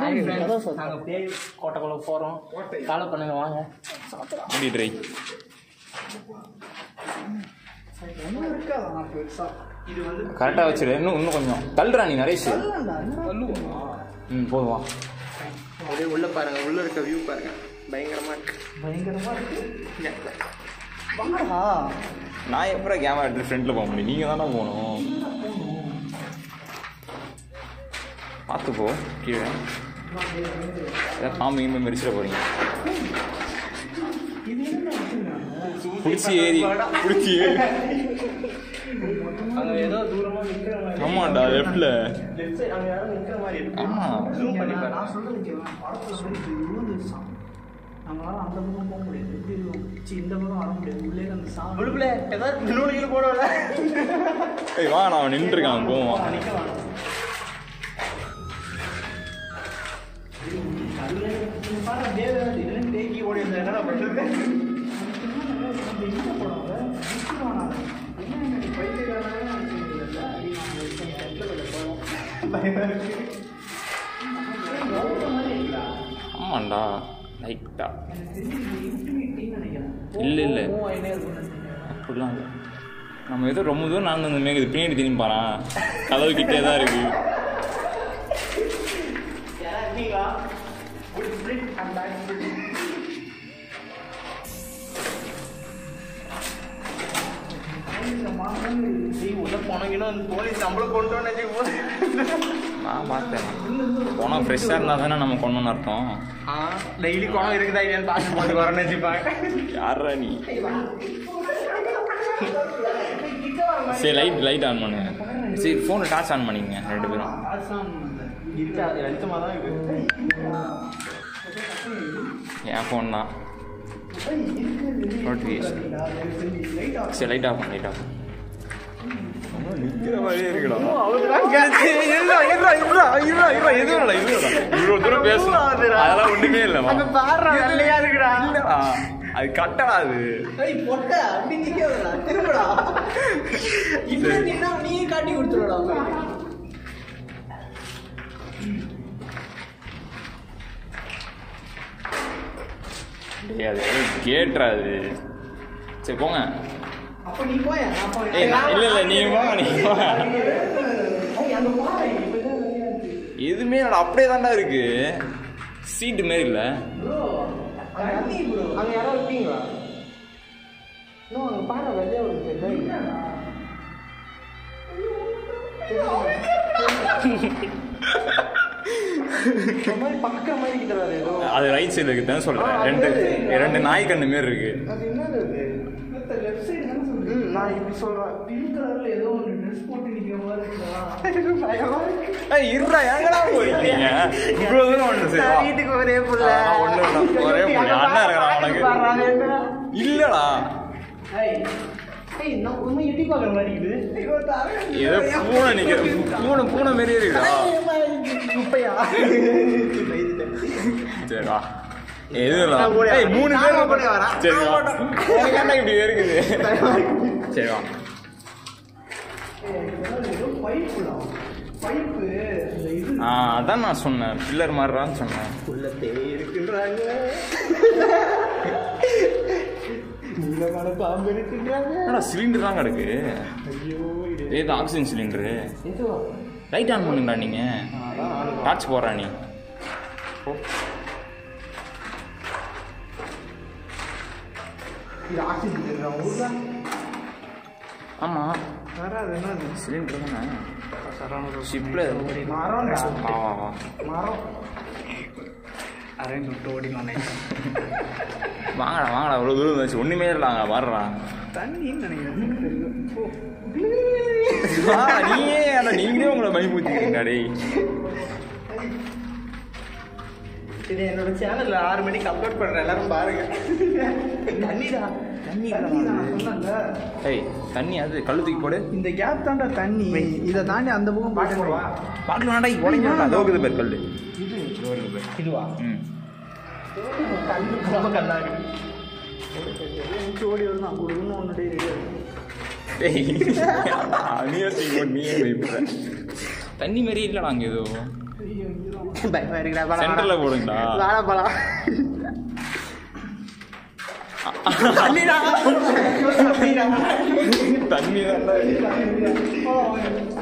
Hi friends நாங்கள் பேய் கோட்டைக்குள்ள போகிறோம் ஃபாலோ பண்ணுங்க வாங்க முடி ட்ரை ஒன்றும் இருக்காதா பெருசா இது வந்து கரெக்டாக வச்சிரு இன்னும் இன்னும் கொஞ்சம் தள்ளுறா நீ நரேஷ் ம் போதும் வா அப்படியே உள்ள பாருங்க உள்ள இருக்க வியூ பாருங்க பயங்கரமா இருக்கு பயங்கரமா இருக்கு இங்க. வாடா நான் எப்பறம் கேமரா எடுத்து ஃப்ரண்ட்டில் போக முடியும் நீங்கள் தானே போகணும் பார்த்து போ கீழே ஏதாவது பாம்பு இங்கே மெரிச்சிட போகிறீங்க பிடிச்சி ஏறி பிடிச்சி ஏறி அங்க ஏதோ தூரமா நிக்கிற மாதிரி ஆமாண்டா லெஃப்டில் லெஃப்ட் சைடு அங்க யாரும் நிக்கிற மாதிரி இருக்கு ஆமாம் ஜூம் பண்ணி நான் பாருங்க நான் சொல்றது கேளுங்க. படத்துல வந்து இப்படி விழுந்துருச்சாம். நம்மளால அந்த பக்கம் போக முடியாது எப்படி இருக்கும்? சி, இந்த பக்கம் வர முடியாது உள்ளே அந்த சாமி உள்ளுக்குள்ள ஏதாவது நூலிகள் போடல ஏய் வா நான் நின்றுருக்கான் போவான் நிக்க வேணாம் பாரு தேவ இதுல தேக்கி ஓடி இருந்தா என்னடா பண்றது ஆமாண்டா லைட்டா இல்லை இல்லை அப்படிலாம் இல்லை நம்ம ஏதோ ரொம்ப தூரம் நான் அந்த மேக பின்னாடி திரும்பி பாறான் கதவு கிட்டே தான் இருக்கு உள்ள போனீங்கன்னா போலீஸ் நம்மள கொண்டு வந்து நான் பார்த்தேன் போனால் ஃப்ரெஷ்ஷாக இருந்தால் தானே நம்ம கொண்டோன்னு அர்த்தம் டெய்லி குணம் இருக்குதா இல்லையான்னு பார்த்து போட்டு வரேன்னு வச்சுப்பாங்க யாரா நீ சரி லைட் லைட் ஆன் பண்ணுங்க சரி ஃபோனை டார்ச் ஆன் பண்ணிக்கங்க ரெண்டு பேரும் இருக்கா வெளிச்சமாக தான் இருக்கு என் ஃபோன் தான் நோட்டிஃபிகேஷன் சரி லைட் ஆஃப் லைட் ஆஃப் நிற்கிற மாதிரியே இருக்குடா இவ்வளோ தூரம் பேசணும் அதெல்லாம் ஒன்றுமே இல்லைமா பாடுறா வெள்ளையா இருக்குடா இல்லடா அது கட்டடா அது ஏய், பொட்ட, அப்படி நிக்காதடா, திரும்புடா. இப்படி நின்னா நீயே காட்டி கொடுத்துருடா டேய், அது கேட்றா அது சரி போங்க அப்ப நீ போய நான் போறேன். ஏய் நான் இல்ல இல்ல நீ வா நீ வா ஏய், அங்க பாரு, இப்படிதான் வெளியா இருக்கு. எதுவுமே இல்லடா அப்படியே தான்டா இருக்கு சீட்டு மாரி இல்ல Bro, அங்க தண்ணி bro. அங்க யாரோ இருக்கீங்களா இன்னும் அங்க பாரு, வெளிய ஒரு தெரியுதா? ஒரு மாதிரி பக்கற மாதிரி இருக்குதா அது ஏதோ அது ரைட் சைடுல இருக்கு தான் சொல்றேன் ரெண்டு ரெண்டு நாய் கண்ணு மாரி இருக்கு அது என்னது அது இந்த left side தானே சொல்றீங்க? ம் நான் இப்படி சொல்றேன் pink colourல ஏதோ ஒண்ணு dress போட்டு நிக்கிற மாதிரி இருக்குடா. பயமா இருக்கு ஏய் இருடா எங்கடா போயிருக்கீங்க இவ்வளவு தூரம் ஒன்று சரி வா. வீட்டுக்கு ஒரே புள்ள அதெல்லாம் ஒண்ணும் இல்ல, ஒரே புள்ள. அண்ணன் இருக்கிறான் உனக்கு. பாடுறா, அது என்ன? இல்லடா ஏய், ஏய், நான் உண்மை எட்டி பார்க்கற மாதிரி இருக்குது. ஐயோ, தரேன். ஏதோ பூனை நிக்கிற பூனை பூனை மாரியே இருக்குடா குப்பையா சரி வா எதுவும் இல்ல நான் கூட ஏய் மூணு நான் பேர் கூட வரேன். சரி நான் வா மட்டும். உனக்கு என்ன இப்படி இருக்குது சரி வா ஏய், இதெல்லாம் ஏதோ pipe-டா. pipe, இந்த இது ஆ அதான் நான் சொன்னேன் பில்லர் மாதிரிடான்னு சொன்னேன் உள்ளத்தே இருக்குன்றாங்க நீளமான பாம்பு இருக்குன்றாங்க என்னடா சிலிண்டர் தான் கிடக்கு ஐயோ இது ஏது ஆக்சிஜன் சிலிண்டரு எதுவா லைட் ஆன் பண்ணுங்கடா நீங்க அதான் நானும் டார்ச் போடுறா நீ இது ஆக்சிஜன் இருக்கிற ஊர்ல ஆமா வராது என்னது சிலிண்டர் தானே சரவண ஷிப்ல மரம்டா வா வா வா மரம் அரேஞ்ச் விட்டு ஓடிக்கலாம் வாங்கடா வாங்கடா இவ்வளோ தூரம் வந்துச்சு ஒன்றுமே இல்லைங்க வர்றா தண்ணின்னு நினைக்கிறேன் தெரியும் ஓ வா, நீயே அட நீங்களே உங்களை பயமுத்திக்கிறீங்க டேய் இது என்னோட சேனல்ல ஆறு மணிக்கு அப்லோட் பண்றேன் எல்லாரும் பாருங்க தண்ணிடா தண்ணி தண்ணி தான் நான் சொன்னேன்ல. ஏய் தண்ணி அது கல்லு தூக்கி போடு இந்த கேப் தான்டா தண்ணி இதை தாண்டி அந்த பக்கம் பாட்டு போட்டு வா பாட்டில் வேண்டாம் உடஞ்சி வேண்டாம் அதோ இருக்குது பேர் கல்லு இது இதுவா ம் கண்ணு ரொம்ப கண்ணாகுது ஓடி வருது அங்கே ஒன்று ஒன்று டே ரெடியாக டேய் நீ வச்சு நீயே பயப்படுற தண்ணி மாரி இல்லைடா அங்கே ஏதோ ஐயோ இங்கே தான் பயமா இருக்குடா வாடா, சென்டர்ல வாடா. போடுங்கடா வாடா போலாம் தண்ணிடா தண்ணிடா தண்ணி தான் போலாம்.